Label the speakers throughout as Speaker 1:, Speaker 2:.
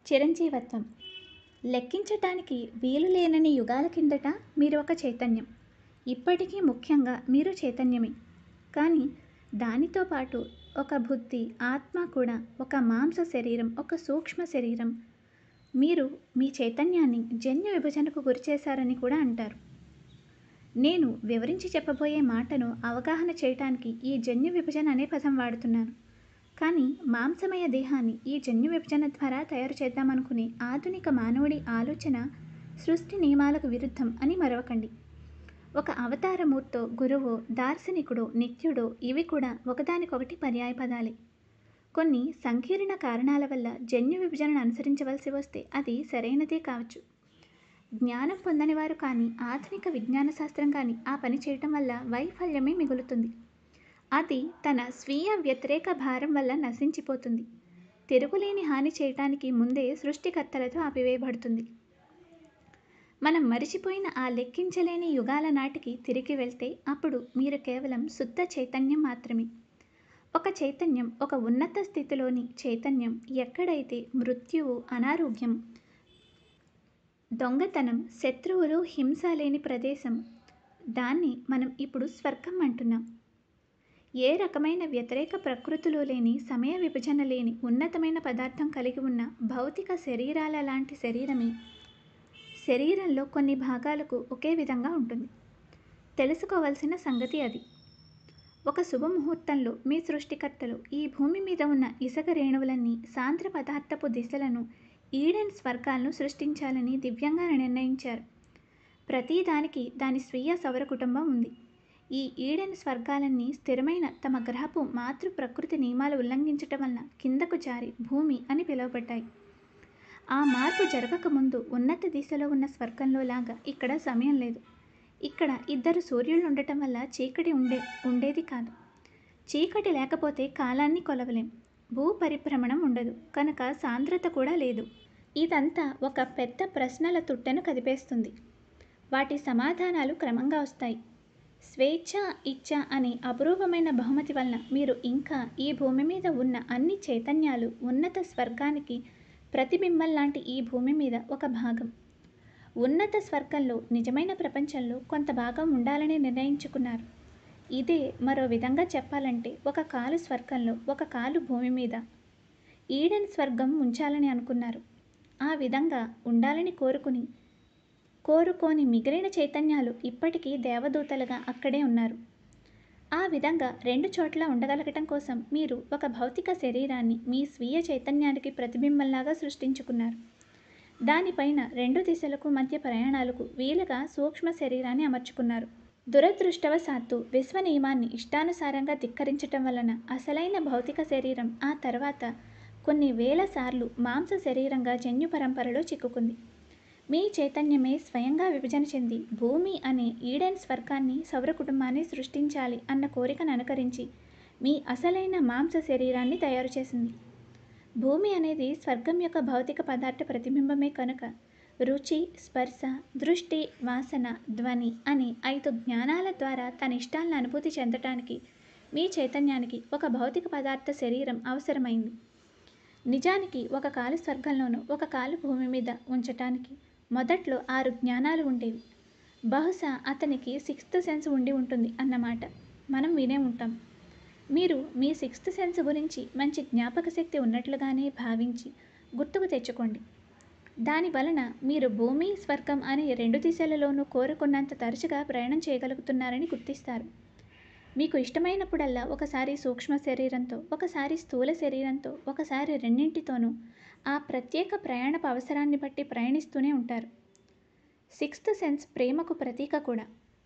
Speaker 1: చిరంజీవత్వం లెక్కించటానికి వీలు లేనన్ని యుగాల కిందట మీరు ఒక చైతన్యం ఇప్పటికీ ముఖ్యంగా మీరు చైతన్యమే కానీ దానితో పాటు ఒక బుద్ధి ఆత్మ కూడా ఒక మాంస శరీరం ఒక సూక్ష్మ శరీరం మీరు మీ చైతన్యాన్ని జన్యు విభజనకు గురిచేశారని కూడా అంటారు నేను వివరించి చెప్పబోయే మాటను అవగాహన చేయటానికి ఈ జన్యు విభజన అనే పదం వాడుతున్నాను కానీ మాంసమయ దేహాన్ని ఈ జన్యు విభజన ద్వారా తయారు చేద్దామనుకునే ఆధునిక మానవుడి ఆలోచన సృష్టి నియమాలకు విరుద్ధం అని మరవకండి ఒక అవతారమూర్తో గురువు దార్శనికుడు నిత్యుడు ఇవి కూడా ఒకదానికొకటి పర్యాయ పదాలే కొన్ని సంకీర్ణ కారణాల వల్ల జన్యు విభజనను అనుసరించవలసి వస్తే అది సరైనదే కావచ్చు జ్ఞానం పొందని వారు కానీ ఆధునిక విజ్ఞాన శాస్త్రం కానీ ఆ పని చేయటం వల్ల వైఫల్యమే మిగులుతుంది అది తన స్వీయ వ్యతిరేక భారం వల్ల నశించిపోతుంది తిరుగులేని హాని చేయటానికి ముందే సృష్టికర్తలతో ఆపివేయబడుతుంది మనం మరిచిపోయిన ఆ లెక్కించలేని యుగాల నాటికి తిరిగి వెళ్తే అప్పుడు మీరు కేవలం శుద్ధ చైతన్యం మాత్రమే ఒక చైతన్యం ఒక ఉన్నత స్థితిలోని చైతన్యం ఎక్కడైతే మృత్యువు అనారోగ్యం దొంగతనం శత్రువులు హింస లేని ప్రదేశం దాన్ని మనం ఇప్పుడు స్వర్గం అంటున్నాం ఏ రకమైన వ్యతిరేక ప్రకృతిలో లేని సమయ విభజన లేని ఉన్నతమైన పదార్థం కలిగి ఉన్న భౌతిక శరీరాల లాంటి శరీరమే శరీరంలో కొన్ని భాగాలకు ఒకే విధంగా ఉంటుంది తెలుసుకోవలసిన సంగతి అది ఒక శుభముహూర్తంలో మీ సృష్టికర్తలు ఈ భూమి మీద ఉన్న ఇసుక రేణువులన్నీ సాంద్ర పదార్థపు దిశలను ఈడెన్ స్వర్గాలను సృష్టించాలని దివ్యంగా నిర్ణయించారు ప్రతి దానికి దాని స్వీయ సౌర కుటుంబం ఉంది ఈ ఈడెన్ స్వర్గాలన్నీ స్థిరమైన తమ గ్రహపు మాతృ ప్రకృతి నియమాలు ఉల్లంఘించటం వలన కిందకు జారి భూమి అని పిలువబడ్డాయి ఆ మార్పు జరగకముందు ఉన్నత దిశలో ఉన్న స్వర్గంలో లాగా ఇక్కడ సమయం లేదు ఇక్కడ ఇద్దరు సూర్యులు ఉండటం వల్ల చీకటి ఉండే ఉండేది కాదు చీకటి లేకపోతే కాలాన్ని కొలవలేం భూ పరిభ్రమణం ఉండదు కనుక సాంద్రత కూడా లేదు ఇదంతా ఒక పెద్ద ప్రశ్నల తుట్టెను కదిపేస్తుంది వాటి సమాధానాలు క్రమంగా వస్తాయి స్వేచ్ఛ ఇచ్ఛ అనే అపురూపమైన బహుమతి వలన మీరు ఇంకా ఈ భూమి మీద ఉన్న అన్ని చైతన్యాలు ఉన్నత స్వర్గానికి ప్రతిబింబం లాంటి ఈ భూమి మీద ఒక భాగం ఉన్నత స్వర్గంలో నిజమైన ప్రపంచంలో కొంత భాగం ఉండాలని నిర్ణయించుకున్నారు ఇదే మరో విధంగా చెప్పాలంటే ఒక కాలు స్వర్గంలో ఒక కాలు భూమి మీద ఈడెన్ స్వర్గం ఉంచాలని అనుకున్నారు ఆ విధంగా ఉండాలని కోరుకుని కోరుకోని మిగిలిన చైతన్యాలు ఇప్పటికీ దేవదూతలుగా అక్కడే ఉన్నారు ఆ విధంగా రెండు చోట్ల ఉండగలగటం కోసం మీరు ఒక భౌతిక శరీరాన్ని మీ స్వీయ చైతన్యానికి ప్రతిబింబంలాగా సృష్టించుకున్నారు దానిపైన రెండు దిశలకు మధ్య ప్రయాణాలకు వీలుగా సూక్ష్మ శరీరాన్ని అమర్చుకున్నారు దురదృష్టవశాత్తు విశ్వ నియమాన్ని ఇష్టానుసారంగా ధిక్కరించటం వలన అసలైన భౌతిక శరీరం ఆ తర్వాత కొన్ని వేల సార్లు మాంస శరీరంగా జన్యు పరంపరలో చిక్కుకుంది మీ చైతన్యమే స్వయంగా విభజన చెంది భూమి అనే ఈడెన్ స్వర్గాన్ని సౌర కుటుంబాన్ని సృష్టించాలి అన్న కోరికను అనుకరించి మీ అసలైన మాంస శరీరాన్ని తయారు చేసింది భూమి అనేది స్వర్గం యొక్క భౌతిక పదార్థ ప్రతిబింబమే కనుక రుచి స్పర్శ దృష్టి వాసన ధ్వని అనే ఐదు జ్ఞానాల ద్వారా తన ఇష్టాలను అనుభూతి చెందటానికి మీ చైతన్యానికి ఒక భౌతిక పదార్థ శరీరం అవసరమైంది నిజానికి ఒక కాలు స్వర్గంలోనూ ఒక కాలు భూమి మీద ఉంచటానికి మొదట్లో ఆరు జ్ఞానాలు ఉండేవి బహుశా అతనికి సిక్స్త్ సెన్స్ ఉండి ఉంటుంది అన్నమాట మనం వినే ఉంటాం మీరు మీ సిక్స్త్ సెన్స్ గురించి మంచి జ్ఞాపక శక్తి ఉన్నట్లుగానే భావించి గుర్తుకు తెచ్చుకోండి దాని వలన మీరు భూమి స్వర్గం అనే రెండు దిశలలోనూ కోరుకున్నంత తరచుగా ప్రయాణం చేయగలుగుతున్నారని గుర్తిస్తారు మీకు ఇష్టమైనప్పుడల్లా ఒకసారి సూక్ష్మ శరీరంతో ఒకసారి స్థూల శరీరంతో ఒకసారి రెండింటితోనూ ఆ ప్రత్యేక ప్రయాణపు అవసరాన్ని బట్టి ప్రయాణిస్తూనే ఉంటారు సిక్స్త్ సెన్స్ ప్రేమకు ప్రతీక కూడా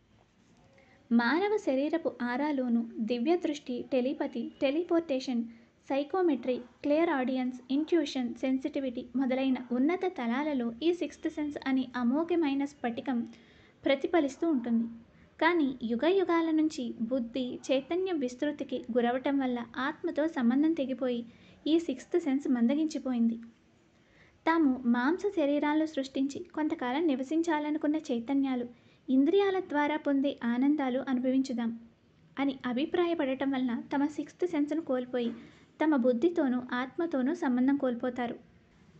Speaker 1: మానవ శరీరపు ఆరాలోను దివ్య దృష్టి telepathy teleportation psychometry clairaudience intuition sensitivity మొదలైన ఉన్నత తలాలలో ఈ సిక్స్త్ సెన్స్ అనే అమోఘమైన స్ఫటికం ప్రతిఫలిస్తూ ఉంటుంది కానీ యుగ యుగాల నుంచి బుద్ధి చైతన్యం విస్తృతికి గురవటం వల్ల ఆత్మతో సంబంధం తెగిపోయి ఈ సిక్స్త్ సెన్స్ మందగించిపోయింది తాము మాంస శరీరాలను సృష్టించి కొంతకాలం నివసించాలనుకున్న చైతన్యాలు ఇంద్రియాల ద్వారా పొందే ఆనందాలు అనుభవించుదాం అని అభిప్రాయపడటం వలన తమ సిక్స్త్ సెన్స్ను కోల్పోయి తమ బుద్ధితోనూ ఆత్మతోనూ సంబంధం కోల్పోతారు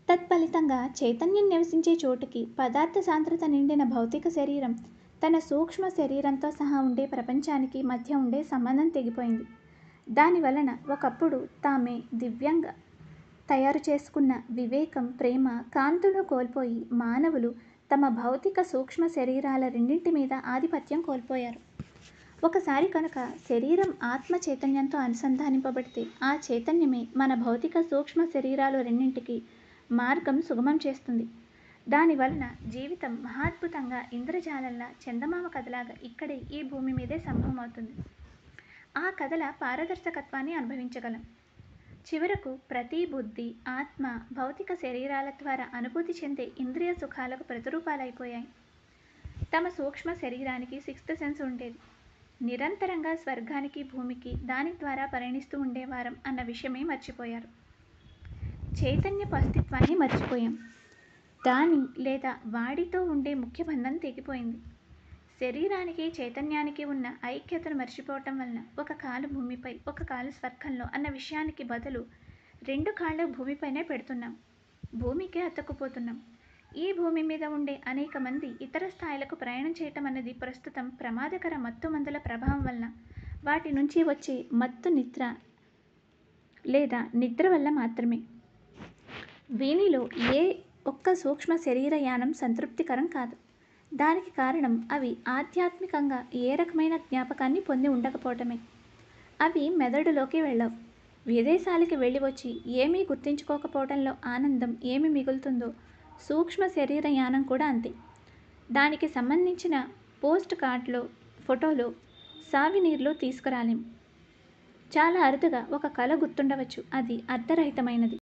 Speaker 1: తత్ఫలితంగా చైతన్యం నివసించే చోటుకి పదార్థ సాంద్రత నిండిన భౌతిక శరీరం తన సూక్ష్మ శరీరంతో సహా ఉండే ప్రపంచానికి మధ్య ఉండే సంబంధం తెగిపోయింది దాని వలన ఒకప్పుడు తామే దివ్యంగా తయారు చేసుకున్న వివేకం ప్రేమ కాంతులు కోల్పోయి మానవులు తమ భౌతిక సూక్ష్మ శరీరాల రెండింటి మీద ఆధిపత్యం కోల్పోయారు ఒకసారి కనుక శరీరం ఆత్మ చైతన్యంతో అనుసంధానింపబడితే ఆ చైతన్యమే మన భౌతిక సూక్ష్మ శరీరాలు రెండింటికి మార్గం సుగమం చేస్తుంది దానివలన జీవితం మహాద్భుతంగా ఇంద్రజాలంలా చందమామ కథలాగా ఇక్కడే ఈ భూమి మీదే సంభవమవుతుంది ఆ కథల పారదర్శకత్వాన్ని అనుభవించగలం చివరకు ప్రతి బుద్ధి ఆత్మ భౌతిక శరీరాల ద్వారా అనుభూతి చెందే ఇంద్రియ సుఖాలకు ప్రతిరూపాలైపోయాయి తమ సూక్ష్మ శరీరానికి సిక్స్త్ సెన్స్ ఉండేది నిరంతరంగా స్వర్గానికి భూమికి దాని ద్వారా పరిణిస్తూ ఉండేవారం అన్న విషయమే మర్చిపోయారు చైతన్యపు అస్తిత్వాన్ని మర్చిపోయాం దాని లేదా వాడితో ఉండే ముఖ్య బంధం తెగిపోయింది శరీరానికి చైతన్యానికి ఉన్న ఐక్యతను మర్చిపోవటం వలన ఒక కాలు భూమిపై ఒక కాలు స్వర్గంలో అన్న విషయానికి బదులు రెండు కాళ్ళు భూమిపైనే పెడుతున్నాం భూమికే అతుక్కుపోతున్నాం ఈ భూమి మీద ఉండే అనేక మంది ఇతర స్థాయిలకు ప్రయాణం చేయటం అన్నది ప్రస్తుతం ప్రమాదకర మత్తు మందుల ప్రభావం వలన వాటి నుంచి వచ్చే మత్తు నిద్ర లేదా నిద్ర వల్ల మాత్రమే వీనిలో ఏ ఒక్క సూక్ష్మ శరీర యానం సంతృప్తికరం కాదు దానికి కారణం అవి ఆధ్యాత్మికంగా ఏ రకమైన జ్ఞాపకాన్ని పొంది ఉండకపోవటమే అవి మెదడులోకి వెళ్ళవు విదేశాలకి వెళ్ళి వచ్చి ఏమీ గుర్తించుకోకపోవడంలో ఆనందం ఏమి మిగులుతుందో సూక్ష్మ శరీర యానం కూడా అంతే దానికి సంబంధించిన పోస్ట్ కార్డులో ఫోటోలు సావినీరులో తీసుకురాలేం చాలా అరుదుగా ఒక కళ గుర్తుండవచ్చు అది అర్ధరహితమైనది